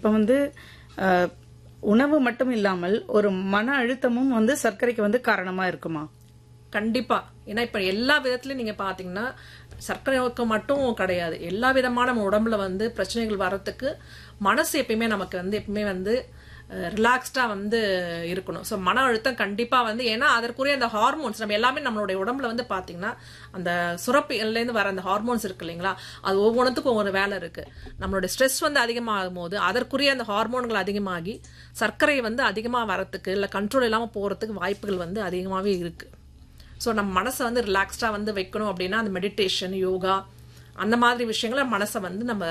இப்போ வந்து அஹ், உணவு மட்டும் இல்லாமல் ஒரு மன அழுத்தமும் வந்து சர்க்கரைக்கு வந்து காரணமா இருக்குமா கண்டிப்பா ஏன்னா இப்ப எல்லா விதத்துலயும் நீங்க பாத்தீங்கன்னா சர்க்கரை நோக்கம் மட்டும் கிடையாது எல்லா விதமான நம்ம உடம்புல வந்து பிரச்சனைகள் வர்றதுக்கு மனசு எப்பயுமே நமக்கு வந்து எப்பயுமே வந்து ரிலாக்ஸ்டா வந்து இருக்கணும் ஸோ மன அழுத்தம் கண்டிப்பா வந்து ஏன்னா அதற்குரிய அந்த ஹார்மோன்ஸ் நம்ம எல்லாமே நம்மளுடைய உடம்புல வந்து பாத்தீங்கன்னா அந்த சுரப்பிலேருந்து வர அந்த ஹார்மோன்ஸ் இருக்கு இல்லைங்களா அது ஒவ்வொன்றுத்துக்கும் ஒவ்வொரு வேலை இருக்கு நம்மளுடைய ஸ்ட்ரெஸ் வந்து அதிகமாகும் போது அதற்குரிய அந்த ஹார்மோன்கள் அதிகமாகி சர்க்கரை வந்து அதிகமாக வரத்துக்கு இல்லை கண்ட்ரோல் இல்லாமல் போகிறதுக்கு வாய்ப்புகள் வந்து அதிகமாகவே இருக்கு ஸோ நம்ம மனசை வந்து ரிலாக்ஸ்டாக வந்து வைக்கணும் அப்படின்னா அந்த மெடிடேஷன் யோகா அந்த மாதிரி விஷயங்களை மனசை வந்து நம்ம